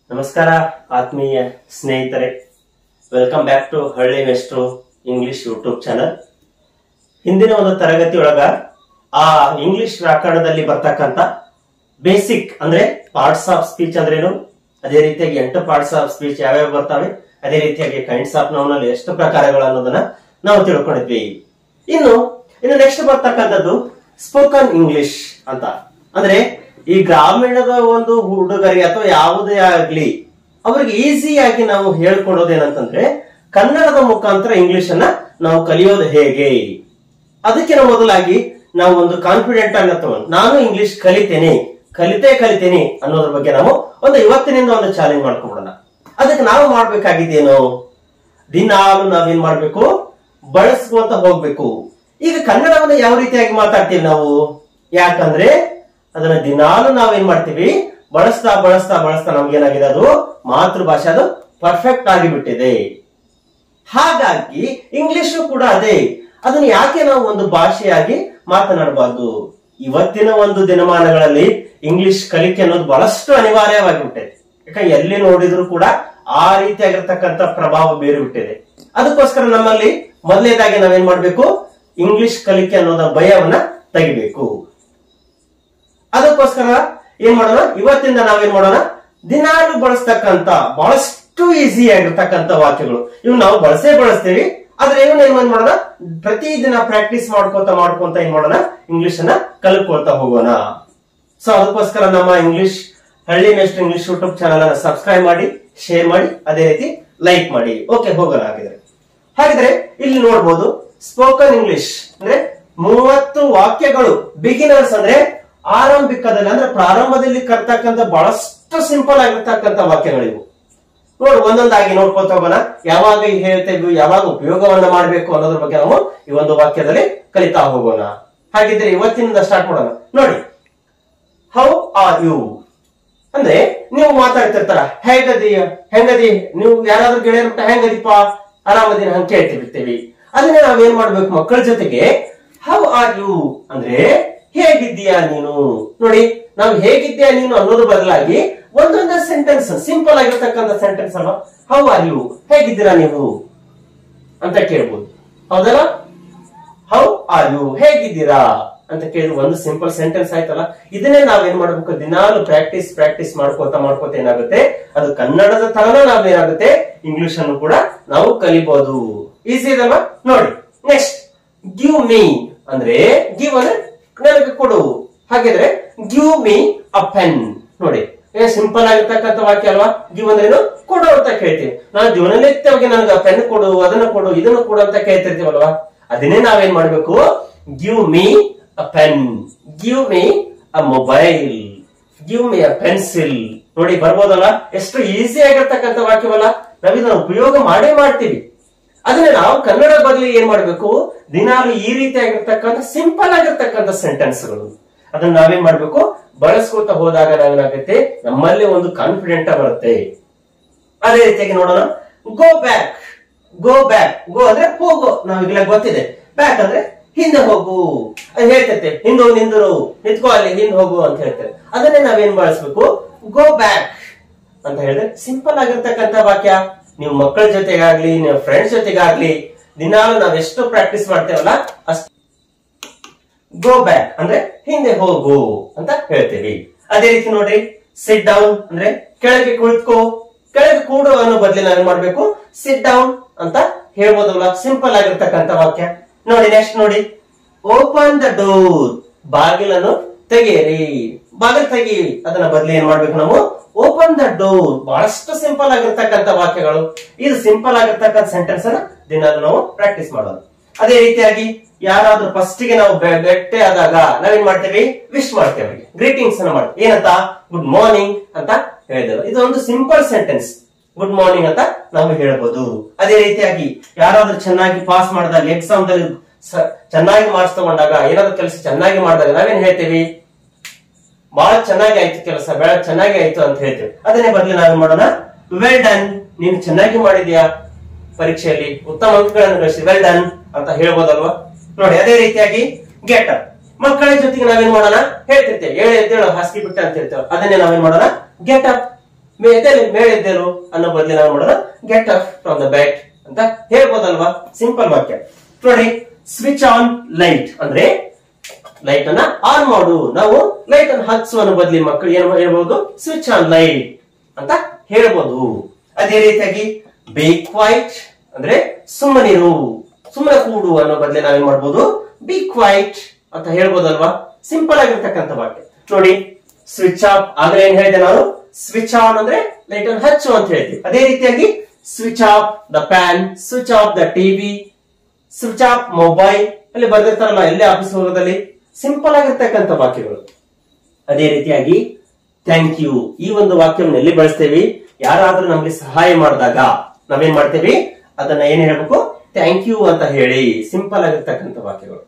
ನಮಸ್ಕಾರ ಆತ್ಮೀಯ ಸ್ನೇಹಿತರೆ ವೆಲ್ಕಮ್ ಬ್ಯಾಕ್ ಟು ಹಳ್ಳಿ ಮೆಸ್ಟ್ರು ಇಂಗ್ಲಿಷ್ ಯೂಟ್ಯೂಬ್ ಚಾನಲ್ ಹಿಂದಿನ ಒಂದು ತರಗತಿ ಒಳಗ ಆ ಇಂಗ್ಲಿಷ್ ವ್ಯಾಕರಣದಲ್ಲಿ ಬರ್ತಕ್ಕಂತ ಬೇಸಿಕ್ ಅಂದ್ರೆ ಪಾರ್ಟ್ಸ್ ಆಫ್ ಸ್ಪೀಚ್ ಅಂದ್ರೇನು ಅದೇ ರೀತಿಯಾಗಿ ಎಂಟು ಪಾರ್ಟ್ಸ್ ಆಫ್ ಸ್ಪೀಚ್ ಯಾವ್ಯಾವ ಬರ್ತವೆ ಅದೇ ರೀತಿಯಾಗಿ ಕೈಂಡ್ಸ್ ಆಫ್ ನೌನಲ್ಲಿ ಎಷ್ಟು ಪ್ರಕಾರಗಳು ಅನ್ನೋದನ್ನ ನಾವು ತಿಳ್ಕೊಂಡಿದ್ವಿ ಇನ್ನು ಇನ್ನು ನೆಕ್ಸ್ಟ್ ಬರ್ತಕ್ಕಂಥದ್ದು ಸ್ಪೋಕನ್ ಇಂಗ್ಲಿಷ್ ಅಂತ ಅಂದ್ರೆ ಈ ಗ್ರಾಮೀಣದ ಒಂದು ಹುಡುಗರಿಗೆ ಅಥವಾ ಯಾವುದೇ ಆಗ್ಲಿ ಅವ್ರಿಗೆ ಈಸಿಯಾಗಿ ನಾವು ಹೇಳ್ಕೊಡೋದೇನಂತಂದ್ರೆ ಕನ್ನಡದ ಮುಖಾಂತರ ಇಂಗ್ಲಿಷ್ ಅನ್ನ ನಾವು ಕಲಿಯೋದು ಹೇಗೆ ಅದಕ್ಕಿಂತ ಮೊದಲಾಗಿ ನಾವು ಒಂದು ಕಾನ್ಫಿಡೆಂಟ್ ಅನ್ನ ತಗೊಂಡು ನಾನು ಇಂಗ್ಲಿಷ್ ಕಲಿತೇನೆ ಕಲಿತೇ ಕಲಿತೇನೆ ಅನ್ನೋದ್ರ ಬಗ್ಗೆ ನಾವು ಒಂದು ಇವತ್ತಿನಿಂದ ಒಂದು ಚಾಲೆಂಜ್ ಮಾಡ್ಕೊಂಡ್ಬಿಡೋಣ ಅದಕ್ಕೆ ನಾವು ಮಾಡ್ಬೇಕಾಗಿದ್ದೇನು ದಿನಾಲು ನಾವೇನ್ ಮಾಡ್ಬೇಕು ಬಳಸ್ಕೊಂತ ಹೋಗ್ಬೇಕು ಈಗ ಕನ್ನಡವನ್ನ ಯಾವ ರೀತಿಯಾಗಿ ಮಾತಾಡ್ತೀವಿ ನಾವು ಯಾಕಂದ್ರೆ ಅದನ್ನ ದಿನಾಲು ನಾವೇನ್ ಮಾಡ್ತೀವಿ ಬಳಸ್ತಾ ಬಳಸ್ತಾ ಬಳಸ್ತಾ ನಮ್ಗೇನಾಗಿದೆ ಅದು ಮಾತೃಭಾಷೆ ಅದು ಪರ್ಫೆಕ್ಟ್ ಆಗಿಬಿಟ್ಟಿದೆ ಹಾಗಾಗಿ ಇಂಗ್ಲಿಷು ಕೂಡ ಅದೇ ಅದನ್ನ ಯಾಕೆ ನಾವು ಒಂದು ಭಾಷೆಯಾಗಿ ಮಾತನಾಡಬಾರ್ದು ಇವತ್ತಿನ ಒಂದು ದಿನಮಾನಗಳಲ್ಲಿ ಇಂಗ್ಲಿಷ್ ಕಲಿಕೆ ಅನ್ನೋದು ಬಹಳಷ್ಟು ಅನಿವಾರ್ಯವಾಗಿಬಿಟ್ಟಿದೆ ಯಾಕಂದ್ರೆ ಎಲ್ಲಿ ನೋಡಿದ್ರು ಕೂಡ ಆ ರೀತಿಯಾಗಿರ್ತಕ್ಕಂಥ ಪ್ರಭಾವ ಬೀರಿ ಬಿಟ್ಟಿದೆ ಅದಕ್ಕೋಸ್ಕರ ನಮ್ಮಲ್ಲಿ ಮೊದಲನೇದಾಗಿ ನಾವೇನ್ ಮಾಡ್ಬೇಕು ಇಂಗ್ಲಿಷ್ ಕಲಿಕೆ ಅನ್ನೋದ ಭಯವನ್ನ ತೆಗಿಬೇಕು ಅದಕ್ಕೋಸ್ಕರ ಏನ್ ಮಾಡೋಣ ಇವತ್ತಿಂದ ನಾವೇನ್ ಮಾಡೋಣ ದಿನಾಲು ಬಳಸ್ತಕ್ಕಂತ ಬಹಳಷ್ಟು ಈಸಿ ಆಗಿರ್ತಕ್ಕಂತ ವಾಕ್ಯಗಳು ಇವು ನಾವು ಬಳಸೇ ಬಳಸ್ತೀವಿ ಆದ್ರೆ ಇವನ್ ಏನ್ ಮಾಡೋಣ ಪ್ರತಿದಿನ ಪ್ರಾಕ್ಟೀಸ್ ಮಾಡ್ಕೊಂತ ಮಾಡ್ಕೊಂತ ಏನ್ ಮಾಡೋಣ ಇಂಗ್ಲಿಷ್ ಅನ್ನ ಕಲ್ಕೊಳ್ತಾ ಹೋಗೋಣ ಸೊ ಅದಕ್ಕೋಸ್ಕರ ನಮ್ಮ ಇಂಗ್ಲಿಷ್ ಹಳ್ಳಿ ಮೆಸ್ಟ್ ಇಂಗ್ಲಿಷ್ ಯೂಟ್ಯೂಬ್ ಚಾನಲ್ ಅನ್ನ ಸಬ್ಸ್ಕ್ರೈಬ್ ಮಾಡಿ ಶೇರ್ ಮಾಡಿ ಅದೇ ರೀತಿ ಲೈಕ್ ಮಾಡಿ ಓಕೆ ಹೋಗೋಣ ಹಾಗಿದ್ರೆ ಹಾಗಿದ್ರೆ ಇಲ್ಲಿ ನೋಡ್ಬೋದು ಸ್ಪೋಕನ್ ಇಂಗ್ಲಿಷ್ ಅಂದ್ರೆ ಮೂವತ್ತು ವಾಕ್ಯಗಳು ಬಿಗಿನರ್ಸ್ ಅಂದ್ರೆ ಆರಂಭಿಕದಲ್ಲಿ ಅಂದ್ರೆ ಪ್ರಾರಂಭದಲ್ಲಿ ಕರ್ತಕ್ಕಂಥ ಬಹಳಷ್ಟು ಸಿಂಪಲ್ ಆಗಿರ್ತಕ್ಕಂಥ ವಾಕ್ಯಗಳಿವು ನೋಡು ಒಂದೊಂದಾಗಿ ನೋಡ್ಕೊತ ಹೋಗೋಣ ಯಾವಾಗ ಹೇಳ್ತೇವೆ ಯಾವಾಗ ಉಪಯೋಗವನ್ನ ಮಾಡಬೇಕು ಅನ್ನೋದ್ರ ಬಗ್ಗೆ ನಾವು ಈ ಒಂದು ವಾಕ್ಯದಲ್ಲಿ ಕಲಿತಾ ಹೋಗೋಣ ಹಾಗಿದ್ರೆ ಇವತ್ತಿನಿಂದ ಸ್ಟಾರ್ಟ್ ಮಾಡೋಣ ನೋಡಿ ಹೌ ಆರ್ ಯು ಅಂದ್ರೆ ನೀವು ಮಾತಾಡ್ತಿರ್ತಾರ ಹೇಗದಿ ಹೆಂಗದಿ ನೀವು ಯಾರಾದ್ರೂ ಗೆಳೆಯರ್ ಬಿಟ್ಟ ಹೆಂಗದಿಪ್ಪ ಆರಾಮದಿನ ಹಂಗೆ ಕೇಳ್ತಿರ್ತೀವಿ ಅದನ್ನೇ ನಾವೇನ್ ಮಾಡ್ಬೇಕು ಮಕ್ಕಳ ಜೊತೆಗೆ ಹೌ ಆರ್ ಯು ಅಂದ್ರೆ ಹೇಗಿದ್ದೀಯಾ ನೀನು ನೋಡಿ ನಾವು ಹೇಗಿದ್ದೀಯಾ ನೀನು ಅನ್ನೋದ್ರ ಬದಲಾಗಿ ಒಂದೊಂದು ಸೆಂಟೆನ್ಸ್ ಸಿಂಪಲ್ ಆಗಿರ್ತಕ್ಕಂಥ ಸೆಂಟೆನ್ಸ್ ಅಲ್ವಾ ಹೌ ಆರ್ ಯು ಹೇಗಿದ್ದೀರಾ ನೀವು ಅಂತ ಕೇಳ್ಬೋದು ಹೌದಲ್ಲ ಹೌ ಆರ್ ಯು ಹೇಗಿದ್ದೀರಾ ಅಂತ ಕೇಳಿ ಒಂದು ಸಿಂಪಲ್ ಸೆಂಟೆನ್ಸ್ ಆಯ್ತಲ್ಲ ಇದನ್ನೇ ನಾವೇನ್ ಮಾಡ್ಬೇಕು ದಿನಾಲು ಪ್ರಾಕ್ಟೀಸ್ ಪ್ರಾಕ್ಟೀಸ್ ಮಾಡ್ಕೋತ ಮಾಡ್ಕೋತ ಏನಾಗುತ್ತೆ ಅದು ಕನ್ನಡದ ತರನ ನಾವೇನಾಗುತ್ತೆ ಇಂಗ್ಲಿಷ್ ಅನ್ನು ಕೂಡ ನಾವು ಕಲಿಬಹುದು ಈಸಿ ಇದಲ್ವಾ ನೋಡಿ ನೆಕ್ಸ್ಟ್ ಗಿವ್ ಮೀ ಅಂದ್ರೆ ಗಿವ್ ಅಂದ್ರೆ ನನಗೆ ಕೊಡು ಹಾಗಿದ್ರೆ ಗಿವ್ ಮೀ ಅ ಪೆನ್ ನೋಡಿ ಸಿಂಪಲ್ ಆಗಿರ್ತಕ್ಕಂಥ ವಾಕ್ಯ ಅಲ್ವಾ ಗಿವ್ ಅಂದ್ರೆ ಏನು ಕೊಡು ಅಂತ ಕೇಳ್ತೀವಿ ನಾವು ದಿನನಿತ್ಯವಾಗಿ ನನಗೆ ಪೆನ್ ಕೊಡು ಅದನ್ನ ಕೊಡು ಇದನ್ನ ಕೊಡು ಅಂತ ಕೇಳ್ತಿರ್ತೀವಲ್ವಾ ಅದನ್ನೇ ನಾವೇನ್ ಮಾಡ್ಬೇಕು give me a pen give me a mobile give me a pencil ನೋಡಿ ಬರ್ಬೋದಲ್ಲ ಎಷ್ಟು ಈಸಿ ಆಗಿರ್ತಕ್ಕಂಥ ವಾಕ್ಯವಲ್ಲ ನಾವಿದನ್ನ ಉಪಯೋಗ ಮಾಡೇ ಮಾಡ್ತೀವಿ ಅದನ್ನ ನಾವು ಕನ್ನಡ ಬದಲಿ ಏನ್ ಮಾಡ್ಬೇಕು ದಿನಾಲು ಈ ರೀತಿಯಾಗಿರ್ತಕ್ಕಂಥ ಸಿಂಪಲ್ ಆಗಿರ್ತಕ್ಕಂಥ ಸೆಂಟೆನ್ಸ್ಗಳು ಅದನ್ನ ನಾವೇನ್ ಮಾಡ್ಬೇಕು ಬಳಸ್ಕೊತ ಹೋದಾಗ ನಾವೇನಾಗುತ್ತೆ ನಮ್ಮಲ್ಲಿ ಒಂದು ಕಾನ್ಫಿಡೆಂಟ್ ಬರುತ್ತೆ ಅದೇ ರೀತಿಯಾಗಿ ನೋಡೋಣ go back go back go ಅಂದ್ರೆ ಹೋಗು ನಾವೀಗಲೇ ಗೊತ್ತಿದೆ ಬ್ಯಾಕ್ ಅಂದ್ರೆ ಹಿಂದೆ ಹೋಗು ಅದು ಹೇಳ್ತೈತೆ ಹಿಂದೆ ಹೋಗಿ ನಿಂದರು ನಿಂತ್ಕೋ ಅಲ್ಲಿ ಹಿಂದೆ ಹೋಗು ಅಂತ ಹೇಳ್ತೇವೆ ಅದನ್ನೇ ನಾವೇನ್ ಬಳಸ್ಬೇಕು ಗೋ ಬ್ಯಾಕ್ ಅಂತ ಹೇಳಿದ್ರೆ ಸಿಂಪಲ್ ಆಗಿರ್ತಕ್ಕಂಥ ವಾಕ್ಯ ನೀವು ಮಕ್ಕಳ ಜೊತೆಗಾಗ್ಲಿ ನೀವು ಫ್ರೆಂಡ್ಸ್ ಜೊತೆಗಾಗ್ಲಿ ದಿನಾಲು ನಾವ್ ಎಷ್ಟು ಪ್ರಾಕ್ಟೀಸ್ ಮಾಡ್ತೇವಲ್ಲ ಅಷ್ಟು ಗೋ ಬ್ಯಾಕ್ ಅಂದ್ರೆ ಹಿಂದೆ ಹೋಗು ಅಂತ ಹೇಳ್ತೀವಿ ಅದೇ ರೀತಿ ನೋಡ್ರಿ ಸಿಟ್ ಡೌನ್ ಅಂದ್ರೆ ಕೆಳಗೆ ಕುಳಿತುಕೋ ಕೆಳಗೆ ಕೂಡು ಅನ್ನೋ ಬದಲಿ ನಾವೇನ್ ಮಾಡ್ಬೇಕು ಸಿಟ್ ಡೌನ್ ಅಂತ ಹೇಳ್ಬೋದಲ್ಲ ಸಿಂಪಲ್ ಆಗಿರ್ತಕ್ಕಂಥ ವಾಕ್ಯ ನೋಡಿ ನೆಕ್ಸ್ಟ್ ನೋಡಿ ಓಪನ್ ದ ಡೋರ್ ಬಾಗಿಲನ್ನು ತೆಗೆಯಿರಿ ಬಾಗಿಲು ತೆಗಿ ಅದನ್ನ ಬದಲಿ ಏನ್ ಮಾಡ್ಬೇಕು ನಾವು ಓಪನ್ ದ ಡೋರ್ ಬಹಳಷ್ಟು ಸಿಂಪಲ್ ಆಗಿರ್ತಕ್ಕಂಥ ವಾಕ್ಯಗಳು ಇದು ಸಿಂಪಲ್ ಆಗಿರ್ತಕ್ಕಂಥ ಸೆಂಟೆನ್ಸ್ ಅನ್ನ ದಿನಾಲು ನಾವು ಪ್ರಾಕ್ಟೀಸ್ ಮಾಡೋದು ಅದೇ ರೀತಿಯಾಗಿ ಯಾರಾದ್ರೂ ಫಸ್ಟ್ ಗೆ ನಾವು ಬೆ- ಭೇಟಿ ಆದಾಗ ನಾವೇನ್ ಮಾಡ್ತೇವೆ ವಿಶ್ ಮಾಡ್ತೇವೆ ಅವ್ರಿಗೆ ಗ್ರೀಟಿಂಗ್ಸ್ ಅನ್ನ ಮಾಡ್ತೇವೆ ಏನಂತ ಗುಡ್ ಮಾರ್ನಿಂಗ್ ಅಂತ ಹೇಳಿದೆವು ಇದು ಒಂದು ಸಿಂಪಲ್ ಸೆಂಟೆನ್ಸ್ ಗುಡ್ ಮಾರ್ನಿಂಗ್ ಅಂತ ನಾವು ಹೇಳ್ಬೋದು ಅದೇ ರೀತಿಯಾಗಿ ಯಾರಾದ್ರೂ ಚೆನ್ನಾಗಿ ಪಾಸ್ ಮಾಡಿದಾಗ ಎಕ್ಸಾಮ್ ದಲ್ಲಿ ಸ- ಚೆನ್ನಾಗಿ ಮಾರ್ಕ್ಸ್ ತಗೊಂಡಾಗ ಏನಾದ್ರು ಕೆಲಸ ಚೆನ್ನಾಗಿ ಮಾಡಿದಾಗ ನಾವೇನ್ ಹೇಳ್ತೇವೆ ಬಹಳ ಚೆನ್ನಾಗಿ ಆಯ್ತು ಕೆಲಸ ಬಹಳ ಚೆನ್ನಾಗಿ ಆಯ್ತು ಅಂತ ಹೇಳ್ತೇವೆ ಅದನ್ನೇ ಬದಲು ನಾವೇನ್ ಮಾಡೋಣ ವೆಲ್ ಡನ್ ನೀನು ಚೆನ್ನಾಗಿ ಮಾಡಿದ್ಯಾ ಪರೀಕ್ಷೆಯಲ್ಲಿ ಉತ್ತಮ ಅಂಕಗಳನ್ನು ಗಳಿಸಿ ವೆಲ್ ಡನ್ ಅಂತ ಹೇಳ್ಬೋದಲ್ವಾ ನೋಡಿ ಅದೇ ರೀತಿಯಾಗಿ ಗೆಟ್ ಅಪ್ ಮಕ್ಕಳ ಜೊತೆಗೆ ನಾವೇನ್ ಮಾಡೋಣ ಹೇಳ್ತಿರ್ತೇವೆ ಹೇಳಿ ಎದ್ದೇಳು ಹಾಸಿಗೆ ಬಿಟ್ಟ ಅಂತ ಹೇಳ್ತೇವೆ ಅದನ್ನೇ ನಾವೇನ್ ಮಾಡೋಣ ಗೆಟ್ ಅಪ್ ಎದ್ದೇಳು ಮೇಳೆದ್ದೇಳು ಅನ್ನೋ ಬದಲಿ ನಾವು ಮಾಡೋಣ get up from the bed ಅಂತ ಹೇಳ್ಬೋದಲ್ವಾ ಸಿಂಪಲ್ ವಾಕ್ಯ ನೋಡಿ ಸ್ವಿಚ್ ಆನ್ ಲೈಟ್ ಅಂದ್ರೆ ಲೈಟ್ ಅನ್ನ ಆನ್ ಮಾಡು ನಾವು ಲೈಟ್ ಅನ್ನು ಹಚ್ಚು ಅನ್ನೋ ಬದಲಿ ಮಕ್ಕಳು ಏನು ಹೇಳ್ಬಹುದು ಸ್ವಿಚ್ ಆನ್ ಲೈಟ್ ಅಂತ ಹೇಳ್ಬೋದು ಅದೇ ರೀತಿಯಾಗಿ ಬಿ ಕ್ವೈಟ್ ಅಂದ್ರೆ ಸುಮ್ಮನಿರು ಸುಮ್ಮನೆ ಕೂಡು ಅನ್ನೋ ಬದಲಿ ನಾವೇನ್ ಮಾಡ್ಬೋದು ಬಿ ಕ್ವೈಟ್ ಅಂತ ಹೇಳ್ಬೋದಲ್ವಾ ಸಿಂಪಲ್ ಆಗಿರ್ತಕ್ಕಂಥ ವಾಕ್ಯ ನೋಡಿ ಸ್ವಿಚ್ ಆಫ್ ಆದ್ರೆ ಏನ್ ಹೇಳಿದೆ ನಾನು ಸ್ವಿಚ್ ಆನ್ ಅಂದ್ರೆ ಲೈಟ್ ಅನ್ನು ಹಚ್ಚು ಅಂತ ಹೇಳ್ತೀವಿ ಅದೇ ರೀತಿಯಾಗಿ switch off the fan switch off the TV switch off mobile ಅಲ್ಲಿ ಬರ್ದಿರ್ತಾರಲ್ಲ ಎಲ್ಲೇ ಆಫೀಸ್ ಹೋಗೋದಲ್ಲಿ ಸಿಂಪಲ್ ಆಗಿರ್ತಕ್ಕಂಥ ವಾಕ್ಯಗಳು ಅದೇ ರೀತಿಯಾಗಿ ಥ್ಯಾಂಕ್ ಯು ಈ ಒಂದು ವಾಕ್ಯವನ್ನು ಎಲ್ಲಿ ಬಳಸ್ತೇವೆ ಯಾರಾದ್ರೂ ನಮ್ಗೆ ಸಹಾಯ ಮಾಡಿದಾಗ ನಾವೇನ್ ಮಾಡ್ತೇವೆ ಅದನ್ನ ಏನ್ ಹೇಳ್ಬೇಕು ಥ್ಯಾಂಕ್ ಯು ಅಂತ ಹೇಳಿ ಸಿಂಪಲ್ ಆಗಿರ್ತಕ್ಕಂಥ ವಾಕ್ಯಗಳು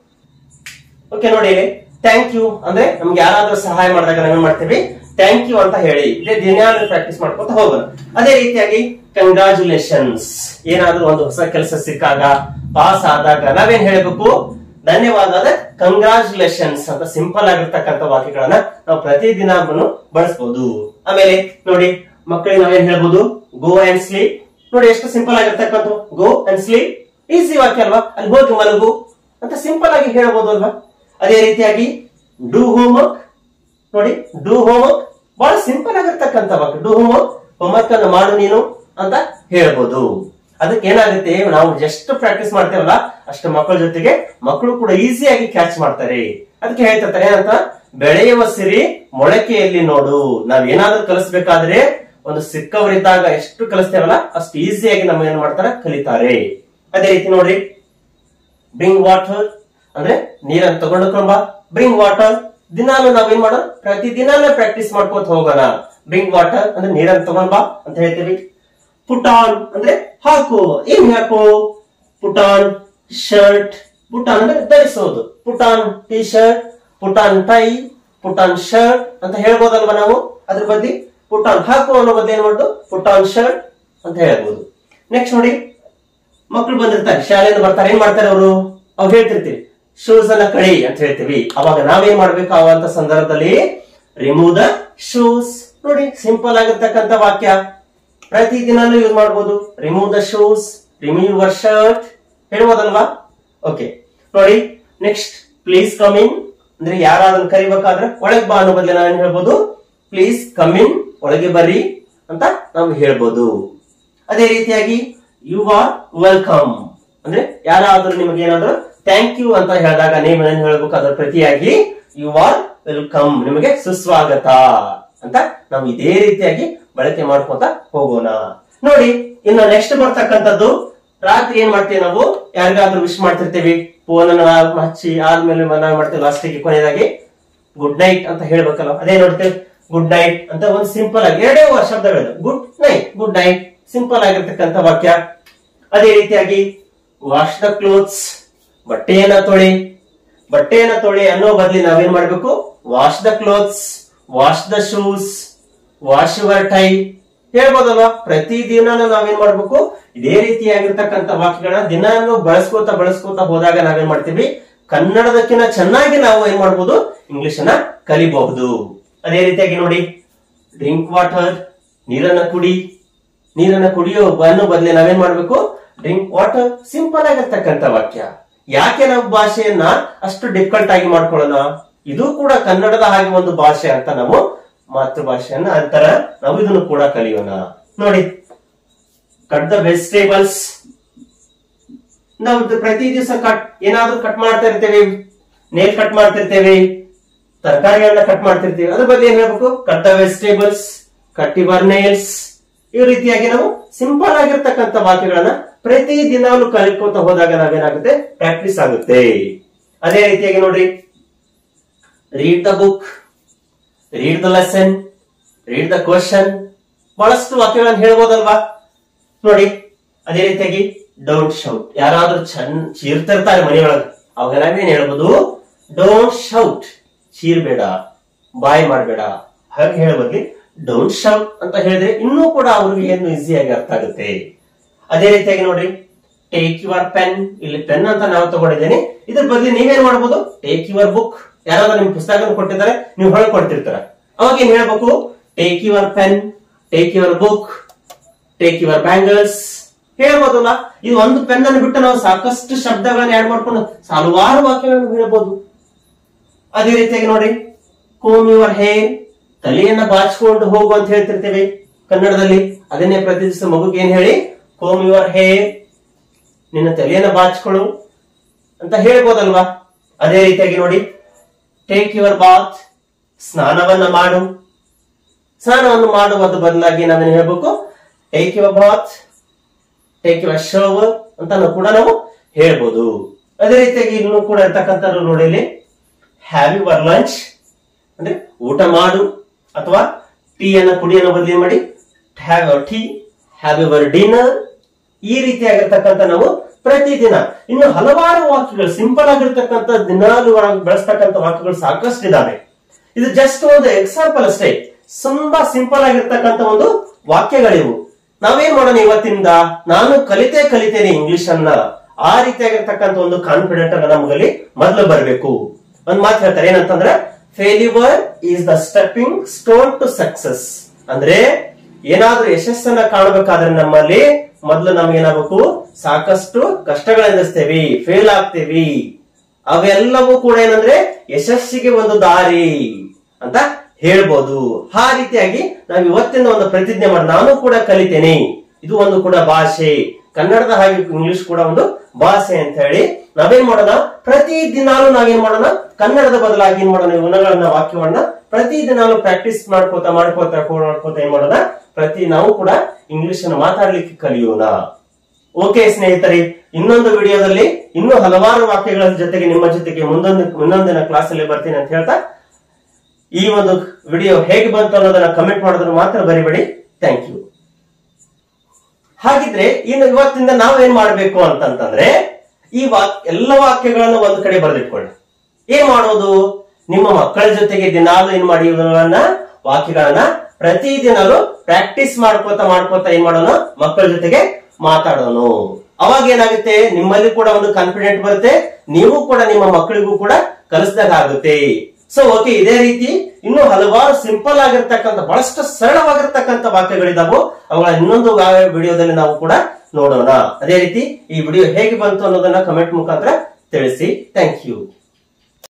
ಓಕೆ ನೋಡಿ ಥ್ಯಾಂಕ್ ಯು ಅಂದ್ರೆ ನಮ್ಗೆ ಯಾರಾದ್ರೂ ಸಹಾಯ ಮಾಡಿದಾಗ ನಾವೇನ್ ಮಾಡ್ತೇವೆ ಥ್ಯಾಂಕ್ ಯು ಅಂತ ಹೇಳಿ ಇದೇ ದಿನಾಲು ಪ್ರಾಕ್ಟೀಸ್ ಮಾಡ್ಕೊತ ಹೋಗೋಣ ಅದೇ ರೀತಿಯಾಗಿ ಕಂಗ್ರಾಚುಲೇಷನ್ಸ್ ಏನಾದ್ರೂ ಒಂದು ಹೊಸ ಕೆಲಸ ಸಿಕ್ಕಾಗ ಪಾಸ್ ಆದಾಗ ನಾವೇನ್ ಹೇಳ್ಬೇಕು ಧನ್ಯವಾದ ಅಂದ್ರೆ ಕಂಗ್ರಾಚುಲೇಷನ್ಸ್ ಅಂತ ಸಿಂಪಲ್ ಆಗಿರ್ತಕ್ಕಂಥ ವಾಕ್ಯಗಳನ್ನ ನಾವು ಪ್ರತಿದಿನ ಬಳಸಬಹುದು ಆಮೇಲೆ ನೋಡಿ ಮಕ್ಕಳಿಗೆ ನಾವೇನ್ ಹೇಳ್ಬೋದು ಗೋ ಅಂಡ್ ಸ್ಲೀಪ್ ನೋಡಿ ಎಷ್ಟು ಸಿಂಪಲ್ ಆಗಿರ್ತಕ್ಕಂಥ ಗೋ ಅಂಡ್ ಸ್ಲೀಪ್ ಈಸಿ ವಾಕ್ಯ ಅಲ್ವಾ ಅಲ್ಲಿ ಹೋಗಿ ಮಲಗು ಅಂತ ಸಿಂಪಲ್ ಆಗಿ ಹೇಳ್ಬೋದು ಅಲ್ವಾ ಅದೇ ರೀತಿಯಾಗಿ ಡೂ ಹೋಮ್ವರ್ಕ್ ನೋಡಿ ಡೂ ಹೋಮ್ವರ್ಕ್ ಬಹಳ ಸಿಂಪಲ್ ಆಗಿರ್ತಕ್ಕಂಥ ವಾಕ್ಯ ಡೂ ಹೋಮ್ವರ್ಕ್ ಹೋಮ್ವರ್ಕ್ ಅನ್ನು ಮಾಡು ನೀನು ಅಂತ ಹೇಳ್ಬೋದು ಅದಕ್ಕೆ ಏನಾಗುತ್ತೆ ನಾವು ಎಷ್ಟು ಪ್ರಾಕ್ಟೀಸ್ ಮಾಡ್ತೇವಲ್ಲ ಅಷ್ಟು ಮಕ್ಕಳ ಜೊತೆಗೆ ಮಕ್ಕಳು ಕೂಡ ಈಸಿಯಾಗಿ ಕ್ಯಾಚ್ ಮಾಡ್ತಾರೆ ಅದಕ್ಕೆ ಹೇಳ್ತಿರ್ತಾರೆ ಏನಂತ ಬೆಳೆಯುವ ಸಿರಿ ಮೊಳಕೆಯಲ್ಲಿ ನೋಡು ನಾವ್ ಏನಾದ್ರೂ ಕಲಿಸ್ಬೇಕಾದ್ರೆ ಒಂದು ಸಿಕ್ಕವರಿದ್ದಾಗ ಎಷ್ಟು ಕಲಿಸ್ತೇವಲ್ಲ ಅಷ್ಟು ಈಸಿಯಾಗಿ ನಮ್ಮ ಏನ್ ಮಾಡ್ತಾರ ಕಲಿತಾರೆ ಅದೇ ರೀತಿ ನೋಡ್ರಿ ಬ್ರಿಂಗ್ ವಾಟರ್ ಅಂದ್ರೆ ನೀರನ್ನು ತಗೊಂಡು ಬಾ ಬ್ರಿಂಗ್ ವಾಟರ್ ದಿನಾಲು ನಾವೇನ್ ಮಾಡೋಣ ಪ್ರತಿ ದಿನಾಲೂ ಪ್ರಾಕ್ಟೀಸ್ ಮಾಡ್ಕೋತ ಹೋಗೋಣ ಬ್ರಿಂಗ್ ವಾಟರ್ ಅಂದ್ರೆ ನೀರನ್ನು ತಗೊಂಡ್ ಬಾ ಅಂತ ಹೇಳ್ತೀವಿ ಪುಟ್ ಆನ್ ಅಂದ್ರೆ ಹಾಕು ಏನ್ ಹಾಕು put on shirt put on ಅಂದ್ರೆ ಧರಿಸೋದು put on T shirt put on tie put on shirt ಅಂತ ಹೇಳ್ಬೋದಲ್ವಾ ನಾವು ಅದ್ರ ಬದ್ಲಿ ಪುಟ್ ಆನ್ ಹಾಕು ಅನ್ನೋ ಬದಲು ಏನ್ ಮಾಡುದು ಪುಟ್ ಆನ್ ಶರ್ಟ್ ಅಂತ ಹೇಳ್ಬೋದು ನೆಕ್ಸ್ಟ್ ನೋಡಿ ಮಕ್ಕಳು ಬಂದಿರ್ತಾರೆ ಶಾಲೆಯಿಂದ ಬರ್ತಾರೆ ಏನ್ ಮಾಡ್ತಾರೆ ಅವರು ಅವ್ ಹೇಳ್ತಿರ್ತೀವಿ ಶೂಸ್ ಅನ್ನ ಕಳಿ ಅಂತ ಹೇಳ್ತೀವಿ ಅವಾಗ ನಾವೇನ್ ಮಾಡ್ಬೇಕು ಅವಂತ ಸಂದರ್ಭದಲ್ಲಿ ರಿಮೂವ್ ದ ಶೂಸ್ ನೋಡಿ ಸಿಂಪಲ್ ಆಗಿರ್ತಕ್ಕಂಥ ವಾಕ್ಯ ಪ್ರತಿ ದಿನಾನು ಯೂಸ್ ಮಾಡ್ಬೋದು remove the shoes remove your shirt ಹೇಳ್ಬೋದಲ್ವಾ ಓಕೆ ನೋಡಿ ನೆಕ್ಸ್ಟ್ ಪ್ಲೀಸ್ ಕಮ್ ಇನ್ ಅಂದ್ರೆ ಯಾರಾದ್ರೂ ಕರಿಬೇಕಾದ್ರೆ ಒಳಗ್ ಬಾ ಅನ್ನೋ ಬದಲು ನಾವೇನ್ ಹೇಳ್ಬೋದು ಪ್ಲೀಸ್ ಕಮ್ ಇನ್ ಒಳಗೆ ಬರ್ರಿ ಅಂತ ನಾವು ಹೇಳ್ಬೋದು ಅದೇ ರೀತಿಯಾಗಿ ಯು ಆರ್ ವೆಲ್ಕಮ್ ಅಂದ್ರೆ ಯಾರಾದ್ರೂ ನಿಮಗೆ ಏನಾದ್ರು ಥ್ಯಾಂಕ್ ಯು ಅಂತ ಹೇಳಿದಾಗ ನೀವು ಏನ್ ಹೇಳ್ಬೇಕು ಅದ್ರ ಪ್ರತಿಯಾಗಿ ಯು ಆರ್ ವೆಲ್ಕಮ್ ನಿಮಗೆ ಸುಸ್ವಾಗತ ಅಂತ ನಾವು ಇದೇ ರೀತಿಯಾಗಿ ಬಳಕೆ ಮಾಡ್ಕೊತ ಹೋಗೋಣ ನೋಡಿ ಇನ್ನು ನೆಕ್ಸ್ಟ್ ಬರ್ತಕ್ಕಂಥದ್ದು ರಾತ್ರಿ ಏನ್ ಮಾಡ್ತೀವಿ ನಾವು ಯಾರಿಗಾದ್ರೂ ವಿಶ್ ಮಾಡ್ತಿರ್ತೀವಿ ಫೋನ್ ಅನ್ನು ಹಚ್ಚಿ ಆದ್ಮೇಲೆ ನಾವು ಮಾಡ್ತೀವಿ ಲಾಸ್ಟಿಗೆ ಕೊನೆಯದಾಗಿ ಗುಡ್ ನೈಟ್ ಅಂತ ಹೇಳ್ಬೇಕಲ್ಲ ಅದೇ ನೋಡ್ತೇವೆ ಗುಡ್ ನೈಟ್ ಅಂತ ಒಂದು ಸಿಂಪಲ್ ಆಗಿ ಎರಡೇ ಶಬ್ದಗಳು good night good night simple ಆಗಿರ್ತಕ್ಕಂಥ ವಾಕ್ಯ ಅದೇ ರೀತಿಯಾಗಿ ವಾಶ್ ದ ಕ್ಲೋತ್ಸ್ ಬಟ್ಟೆಯನ್ನ ತೊಳಿ ಬಟ್ಟೆಯನ್ನ ತೊಳಿ ಅನ್ನೋ ಬದಲಿ ನಾವೇನ್ ಮಾಡ್ಬೇಕು wash the clothes wash the shoes wash your tie ಹೇಳ್ಬೋದಲ್ವಾ ಪ್ರತಿ ದಿನ ನಾವೇನ್ ಮಾಡ್ಬೇಕು ಇದೇ ರೀತಿಯಾಗಿರ್ತಕ್ಕಂಥ ವಾಕ್ಯಗಳನ್ನ ದಿನಾನು ಬಳಸ್ಕೋತ ಬಳಸ್ಕೋತ ಹೋದಾಗ ನಾವೇನ್ ಮಾಡ್ತೀವಿ ಕನ್ನಡದಕ್ಕಿಂತ ಚೆನ್ನಾಗಿ ನಾವು ಏನ್ ಮಾಡ್ಬೋದು ಇಂಗ್ಲಿಷ್ ಅನ್ನ ಕಲಿಬಹುದು ಅದೇ ರೀತಿಯಾಗಿ ನೋಡಿ ಡ್ರಿಂಕ್ ವಾಟರ್ ನೀರನ್ನ ಕುಡಿ ನೀರನ್ನ ಕುಡಿಯೋ ಅನ್ನೋ ಬದಲಿ ನಾವೇನ್ ಮಾಡ್ಬೇಕು ಡ್ರಿಂಕ್ ವಾಟರ್ ಸಿಂಪಲ್ ಆಗಿರ್ತಕ್ಕಂಥ ವಾಕ್ಯ ಯಾಕೆ ನಾವು ಭಾಷೆಯನ್ನ ಅಷ್ಟು ಡಿಫಿಕಲ್ಟ್ ಆಗಿ ಮಾಡ್ಕೊಳ್ಳೋಣ ಇದು ಕೂಡ ಕನ್ನಡದ ಹಾಗೆ ಒಂದು ಭಾಷೆ ಅಂತ ನಾವು ಮಾತೃಭಾಷೆಯನ್ನ ಅಂತರ ನಾವು ಇದನ್ನು ಕೂಡ ಕಲಿಯೋಣ ನೋಡಿ ಕಟ್ ದ ವೆಜಿಟೇಬಲ್ಸ್ ನಾವು ಇದು ಪ್ರತಿ ದಿವಸ ಕಟ್ ಏನಾದ್ರೂ ಕಟ್ ಮಾಡ್ತಾ ಇರ್ತೇವೆ ನೇಲ್ ಕಟ್ ಮಾಡ್ತಿರ್ತೇವೆ ತರಕಾರಿಗಳನ್ನ ಕಟ್ ಮಾಡ್ತಿರ್ತೀವಿ ಅದ್ರ ಬಗ್ಗೆ ಏನ್ ಹೇಳ್ಬೇಕು cut the vegetables cut your nails ಈ ರೀತಿಯಾಗಿ ನಾವು ಸಿಂಪಲ್ ಆಗಿರ್ತಕ್ಕಂಥ ವಾಕ್ಯಗಳನ್ನ ಪ್ರತಿ ದಿನಾಲು ಕಲಿಕೋತ ಹೋದಾಗ ನಾವೇನಾಗುತ್ತೆ ಪ್ರಾಕ್ಟೀಸ್ ಆಗುತ್ತೆ ಅದೇ ರೀತಿಯಾಗಿ ನೋಡ್ರಿ read the book read the lesson read the question ಬಹಳಷ್ಟು ವಾಕ್ಯಗಳನ್ನು ಹೇಳ್ಬೋದಲ್ವಾ ನೋಡಿ ಅದೇ ರೀತಿಯಾಗಿ ಡೋಂಟ್ ಶೌಟ್ ಯಾರಾದ್ರೂ ಚಂದ ಚೀರ್ತಿರ್ತಾರೆ ಮನೆಯೊಳಗೆ ಅವಾಗ ನಾವೇನ್ ಹೇಳ್ಬೋದು ಡೋಂಟ್ ಶೌಟ್ ಚೀರ್ಬೇಡ ಬಾಯ್ ಮಾಡಬೇಡ ಹಾಗೆ ಹೇಳಬದ್ಲಿ ಡೋಂಟ್ ಶೌಟ್ ಅಂತ ಹೇಳಿದ್ರೆ ಇನ್ನೂ ಕೂಡ ಅವ್ರಿಗೆ ಏನು ಈಸಿಯಾಗಿ ಅರ್ಥ ಆಗುತ್ತೆ ಅದೇ ರೀತಿಯಾಗಿ ನೋಡ್ರಿ ಟೇಕ್ ಯುವರ್ ಪೆನ್ ಇಲ್ಲಿ ಪೆನ್ ಅಂತ ನಾವು ತಗೊಂಡಿದ್ದೇನೆ ಇದ್ರ ಬದಲಿ ನೀವೇನ್ ಮಾಡ್ಬೋದು ಟೇಕ್ ಯುವರ್ ಬುಕ್ ಯಾರಾದ್ರೂ ನಿಮ್ ಪುಸ್ತಕ ಕೊಟ್ಟಿದ್ದಾರೆ ನೀವು ಹೊಳಗೆ ಕೊಡ್ತಿರ್ತಾರ ಅವಾಗ ಏನ್ ಹೇಳ್ಬೇಕು take your pen take your book take your bangles ಹೇಳ್ಬೋದಲ್ಲ ಇದು ಒಂದು ಪೆನ್ ಅನ್ನು ಬಿಟ್ಟು ನಾವು ಸಾಕಷ್ಟು ಶಬ್ದಗಳನ್ನ ಆಡ್ ಮಾಡ್ಕೊಂಡು ಹಲವಾರು ವಾಕ್ಯಗಳನ್ನು ಹೇಳ್ಬೋದು ಅದೇ ರೀತಿಯಾಗಿ ನೋಡಿ ಕೋಮ್ ಯುವರ್ ಹೇರ್ ತಲೆಯನ್ನ ಬಾಚಿಕೊಂಡು ಹೋಗು ಅಂತ ಹೇಳ್ತಿರ್ತೇವೆ ಕನ್ನಡದಲ್ಲಿ ಅದನ್ನೇ ಪ್ರತಿ ದಿವಸ ಮಗುಗೆ ಏನ್ ಹೇಳಿ ಕೋಮ್ ಯುವರ್ ಹೇರ್ ನಿನ್ನ ತಲೆಯನ್ನ ಬಾಚಿಕೊಳ್ಳು ಅಂತ ಹೇಳ್ಬೋದಲ್ವಾ ಅದೇ ರೀತಿಯಾಗಿ ನೋಡಿ ಟೇಕ್ ಯುವರ್ ಬಾತ್ ಸ್ನಾನವನ್ನ ಮಾಡು ಸ್ನಾನವನ್ನು ಮಾಡುವುದ ಬದಲಾಗಿ ನಾನು ಹೇಳ್ಬೇಕು take your bath take your shower ಅಂತ ಕೂಡ ನಾವು ಹೇಳ್ಬೋದು ಅದೇ ರೀತಿಯಾಗಿ ಇನ್ನು ಕೂಡ ಇರ್ತಕ್ಕಂಥ ನೋಡಿ ಇಲ್ಲಿ ಹ್ಯಾವ್ ಯುವರ್ ಲಂಚ್ ಅಂದ್ರೆ ಊಟ ಮಾಡು ಅಥವಾ ಟೀ ಅನ್ನ ಕುಡಿಯನ್ನು ಬದಲಿ ಮಾಡಿ have your tea have your dinner ಈ ರೀತಿಯಾಗಿರ್ತಕ್ಕಂಥ ನಾವು ಪ್ರತಿದಿನ ಇನ್ನು ಹಲವಾರು ವಾಕ್ಯಗಳು ಸಿಂಪಲ್ ಆಗಿರ್ತಕ್ಕಂಥ ದಿನಾಲು ಬಳಸ್ತಕ್ಕಂಥ ವಾಕ್ಯಗಳು ಸಾಕಷ್ಟು ಇದಾವೆ ಇದು ಜಸ್ಟ್ ಒಂದು ಎಕ್ಸಾಂಪಲ್ ಅಷ್ಟೇ ತುಂಬಾ ಸಿಂಪಲ್ ಆಗಿರ್ತಕ್ಕಂಥ ಒಂದು ವಾಕ್ಯಗಳಿವು ನಾವೇನ್ ಮಾಡೋಣ ಇವತ್ತಿಂದ ನಾನು ಕಲಿತೇ ಕಲಿತೇನೆ ಇಂಗ್ಲಿಷ್ ಅನ್ನ ಆ ರೀತಿಯಾಗಿರ್ತಕ್ಕಂಥ ಒಂದು ಕಾನ್ಫಿಡೆಂಟ್ ಅನ್ನ ನಮಗಲ್ಲಿ ಮೊದಲು ಬರಬೇಕು ಒಂದ್ ಮಾತು ಹೇಳ್ತಾರೆ ಏನಂತಂದ್ರೆ failure is the stepping stone to success ಅಂದ್ರೆ ಏನಾದ್ರೂ ಯಶಸ್ಸನ್ನ ಕಾಣಬೇಕಾದ್ರೆ ನಮ್ಮಲ್ಲಿ ಮೊದಲು ನಮ್ಗೆ ಏನಾಗಬೇಕು ಸಾಕಷ್ಟು ಕಷ್ಟಗಳ ಎದುರಿಸ್ತೇವಿ ಫೇಲ್ ಆಗ್ತೇವಿ ಅವೆಲ್ಲವೂ ಕೂಡ ಏನಂದ್ರೆ ಯಶಸ್ಸಿಗೆ ಒಂದು ದಾರಿ ಅಂತ ಹೇಳ್ಬೋದು ಆ ರೀತಿಯಾಗಿ ನಾವು ಇವತ್ತಿನ ಒಂದು ಪ್ರತಿಜ್ಞೆ ಮಾಡಿ ನಾನು ಕೂಡ ಕಲಿತೇನೆ ಇದು ಒಂದು ಕೂಡ ಭಾಷೆ ಕನ್ನಡದ ಹಾಗೆ ಇಂಗ್ಲಿಷ್ ಕೂಡ ಒಂದು ಭಾಷೆ ಅಂತ ಹೇಳಿ ನಾವೇನ್ ಮಾಡೋಣ ಪ್ರತಿ ದಿನಾಲು ನಾವೇನ್ ಮಾಡೋಣ ಕನ್ನಡದ ಬದಲಾಗಿ ಏನ್ ಮಾಡೋಣ ಗುಣಗಳನ್ನ ವಾಕ್ಯವನ್ನ ಪ್ರತಿ ದಿನಾಲು ಪ್ರಾಕ್ಟೀಸ್ ಮಾಡ್ಕೋತಾ ಮಾಡ್ಕೋತಾ ಮಾಡ್ಕೋತಾ ಏನ್ ಮಾಡೋಣ ಪ್ರತಿ ನಾವು ಕೂಡ ಇಂಗ್ಲಿಷ್ ಅನ್ನು ಮಾತಾಡ್ಲಿಕ್ಕೆ ಕಲಿಯೋಣ ಓಕೆ ಸ್ನೇಹಿತರೆ ಇನ್ನೊಂದು ವಿಡಿಯೋದಲ್ಲಿ ಇನ್ನೂ ಹಲವಾರು ವಾಕ್ಯಗಳ ಜೊತೆಗೆ ನಿಮ್ಮ ಜೊತೆಗೆ ಮುಂದೊಂದು ಮುಂದೊಂದಿನ ಕ್ಲಾಸ್ ಅಲ್ಲಿ ಬರ್ತೀನಿ ಅಂತ ಹೇಳ್ತಾ ಈ ಒಂದು ವಿಡಿಯೋ ಹೇಗೆ ಬಂತು ಅನ್ನೋದನ್ನ ಕಮೆಂಟ್ ಮಾಡೋದನ್ನ ಮಾತ್ರ ಬರಿಬೇಡಿ ಥ್ಯಾಂಕ್ ಯು ಹಾಗಿದ್ರೆ ಇನ್ನು ಇವತ್ತಿಂದ ನಾವೇನ್ ಮಾಡ್ಬೇಕು ಅಂತಂತಂದ್ರೆ ಈ ವಾಕ್ ಎಲ್ಲ ವಾಕ್ಯಗಳನ್ನು ಒಂದು ಕಡೆ ಬರೆದಿಟ್ಕೊಳ್ಳಿ ಏನ್ ಮಾಡೋದು ನಿಮ್ಮ ಮಕ್ಕಳ ಜೊತೆಗೆ ದಿನಾಲು ಏನ್ ಮಾಡಿ ಇವುಗಳನ್ನ ವಾಕ್ಯಗಳನ್ನ ಪ್ರತಿ ದಿನಾಲು ಪ್ರಾಕ್ಟೀಸ್ ಮಾಡ್ಕೋತಾ ಮಾಡ್ಕೋತಾ ಏನ್ ಮಾಡೋಣ ಮಕ್ಕಳ ಜೊತೆಗೆ ಮಾತಾಡೋಣ ಅವಾಗ ಏನಾಗುತ್ತೆ ನಿಮ್ಮಲ್ಲಿ ಕೂಡ ಒಂದು ಕಾನ್ಫಿಡೆಂಟ್ ಬರುತ್ತೆ ನೀವು ಕೂಡ ನಿಮ್ಮ ಮಕ್ಕಳಿಗೂ ಕೂಡ ಕಲಿಸಿದಾಗ ಆಗುತ್ತೆ ಸೊ ಓಕೆ ಇದೇ ರೀತಿ ಇನ್ನು ಹಲವಾರು ಸಿಂಪಲ್ ಆಗಿರ್ತಕ್ಕಂಥ ಬಹಳಷ್ಟು ಸರಳವಾಗಿರ್ತಕ್ಕಂಥ ವಾಕ್ಯಗಳಿದಾವು ಅವುಗಳ ಇನ್ನೊಂದು ವಿಡಿಯೋದಲ್ಲಿ ನಾವು ಕೂಡ ನೋಡೋಣ ಅದೇ ರೀತಿ ಈ ವಿಡಿಯೋ ಹೇಗೆ ಬಂತು ಅನ್ನೋದನ್ನ ಕಮೆಂಟ್ ಮುಖಾಂತರ ತಿಳಿಸಿ ಥ್ಯಾಂಕ್ ಯು